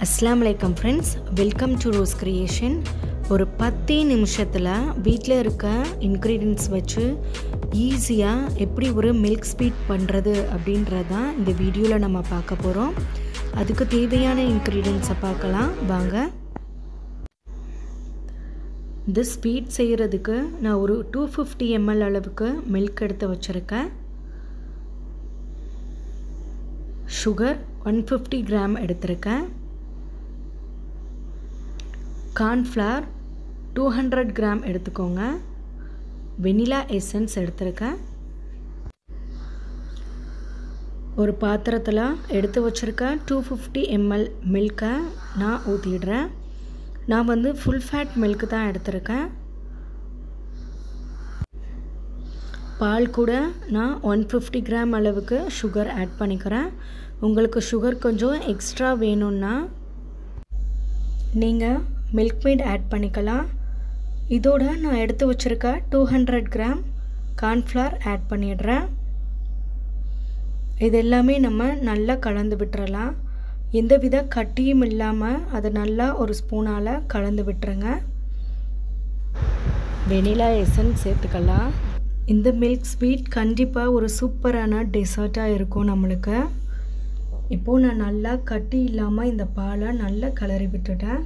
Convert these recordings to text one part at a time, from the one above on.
அஸ்லாம் வலைக்கம் friends welcome to rose creation ஒரு பத்தே நிமிஷத்தில் வீட்டில் இருக்க இன்க்ரீடியன்ஸ் வச்சு ஈஸியாக எப்படி ஒரு மில்க் ஸ்வீட் பண்ணுறது அப்படின்றது தான் இந்த வீடியோவில் நம்ம பார்க்க போகிறோம் அதுக்கு தேவையான இன்க்ரீடியன்ஸை பார்க்கலாம் வாங்க இந்த ஸ்வீட் செய்கிறதுக்கு நான் ஒரு டூ ஃபிஃப்டி எம்எல் அளவுக்கு மில்க் எடுத்து வச்சுருக்கேன் சுகர் ஒன் ஃபிஃப்டி கிராம் எடுத்திருக்கேன் கார்ன்ஃப்ளவர் டூ ஹண்ட்ரட் கிராம் எடுத்துக்கோங்க வெனிலா எசன்ஸ் எடுத்திருக்கேன் ஒரு பாத்திரத்தில் எடுத்து வச்சுருக்க டூ ஃபிஃப்டி எம்எல் மில்கை நான் ஊற்றிடுறேன் நான் வந்து ஃபுல் ஃபேட் மில்க் தான் எடுத்திருக்கேன் பால் கூட நான் ஒன் ஃபிஃப்டி கிராம் அளவுக்கு சுகர் ஆட் பண்ணிக்கிறேன் உங்களுக்கு சுகர் கொஞ்சம் எக்ஸ்ட்ரா வேணும்னா நீங்கள் மில்க் மேட் ஆட் பண்ணிக்கலாம் இதோட நான் எடுத்து வச்சுருக்க two hundred gram cornflour add பண்ணிடுறேன் இது எல்லாமே நம்ம நல்லா கலந்து விட்டுறலாம் எந்த வித கட்டியும் இல்லாமல் அதை நல்லா ஒரு ஸ்பூனால் கலந்து விட்டுருங்க வெனிலா எசன்ஸ் சேர்த்துக்கலாம் இந்த மில்க் ஸ்வீட் கண்டிப்பாக ஒரு சூப்பரான டெசர்ட்டாக இருக்கும் நம்மளுக்கு இப்போது நான் நல்லா கட்டி இல்லாமல் இந்த பாலை நல்லா கிளறி விட்டுட்டேன்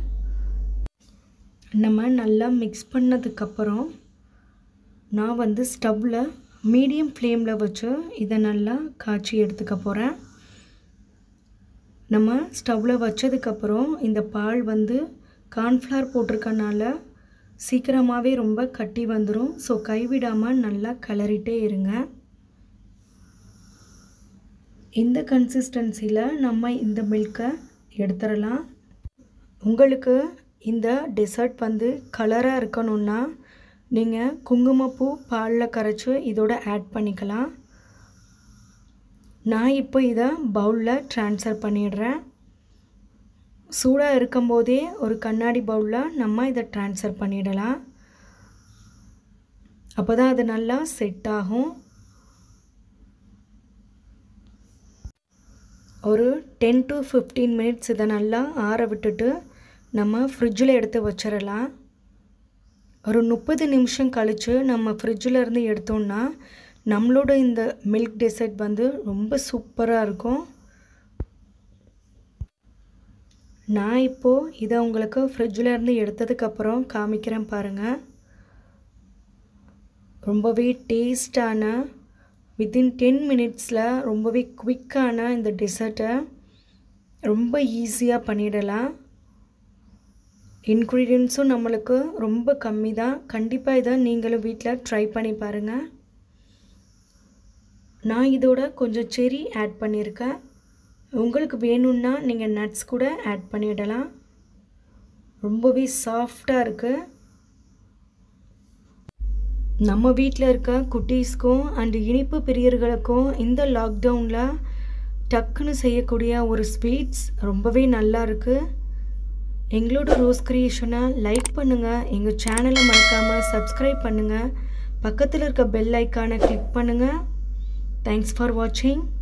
நம்ம நல்லா மிக்ஸ் பண்ணதுக்கப்புறம் நான் வந்து ஸ்டவ்வில் மீடியம் ஃப்ளேமில் வச்சு இதை நல்லா காய்ச்சி எடுத்துக்க போகிறேன் நம்ம ஸ்டவ்வில் வச்சதுக்கப்புறம் இந்த பால் வந்து கார்ன்ஃப்ளவர் போட்டிருக்கனால சீக்கிரமாகவே ரொம்ப கட்டி வந்துடும் ஸோ கைவிடாமல் நல்லா கிளறிட்டே இருங்க இந்த கன்சிஸ்டன்சியில் நம்ம இந்த மில்கை எடுத்துடலாம் உங்களுக்கு இந்த டெசர்ட் வந்து கலராக இருக்கணும்னா நீங்கள் குங்குமப்பூ பாலில் கரைச்சி இதோட ஆட் பண்ணிக்கலாம் நான் இப்போ இதை பவுலில் ட்ரான்ஸ்ஃபர் பண்ணிடுறேன் சூடாக இருக்கும்போதே ஒரு கண்ணாடி பவுலில் நம்ம இதை ட்ரான்ஸ்ஃபர் பண்ணிடலாம் அப்போ தான் அது நல்லா செட் ஆகும் ஒரு டென் டு ஃபிஃப்டீன் மினிட்ஸ் இதை நல்லா ஆற விட்டுட்டு நம்ம ஃப்ரிட்ஜில் எடுத்து வச்சிடலாம் ஒரு முப்பது நிமிஷம் கழித்து நம்ம ஃப்ரிட்ஜில் இருந்து எடுத்தோம்னா நம்மளோட இந்த மில்க் டெசர்ட் வந்து ரொம்ப சூப்பராக இருக்கும் நான் இப்போது இதை உங்களுக்கு ஃப்ரிட்ஜில் இருந்து எடுத்ததுக்கப்புறம் காமிக்கிறேன் பாருங்கள் ரொம்பவே டேஸ்டான வித்தின் டென் மினிட்ஸில் ரொம்பவே குவிக்கான இந்த டெசர்ட்டை ரொம்ப ஈஸியாக பண்ணிடலாம் இன்க்ரீடியன்ஸும் நம்மளுக்கு ரொம்ப கம்மி தான் கண்டிப்பாக இதை நீங்களும் வீட்டில் ட்ரை பண்ணி பாருங்கள் நான் இதோட கொஞ்சம் செரி ஆட் பண்ணியிருக்கேன் உங்களுக்கு வேணும்னா நீங்கள் நட்ஸ் கூட ஆட் பண்ணிடலாம் ரொம்பவே சாஃப்டாக இருக்குது நம்ம வீட்டில் இருக்க குட்டீஸ்க்கும் அண்ட் இனிப்பு பிரியர்களுக்கும் இந்த லாக்டவுனில் டக்குன்னு செய்யக்கூடிய ஒரு ஸ்வீட்ஸ் ரொம்பவே நல்லா இருக்குது எங்களோட ரோஸ் கிரியேஷனை லைக் பண்ணுங்கள் எங்கள் சேனலை மறக்காமல் சப்ஸ்கிரைப் பண்ணுங்கள் பக்கத்தில் இருக்க பெல் ஐக்கானை கிளிக் பண்ணுங்கள் தேங்க்ஸ் ஃபார் வாட்சிங்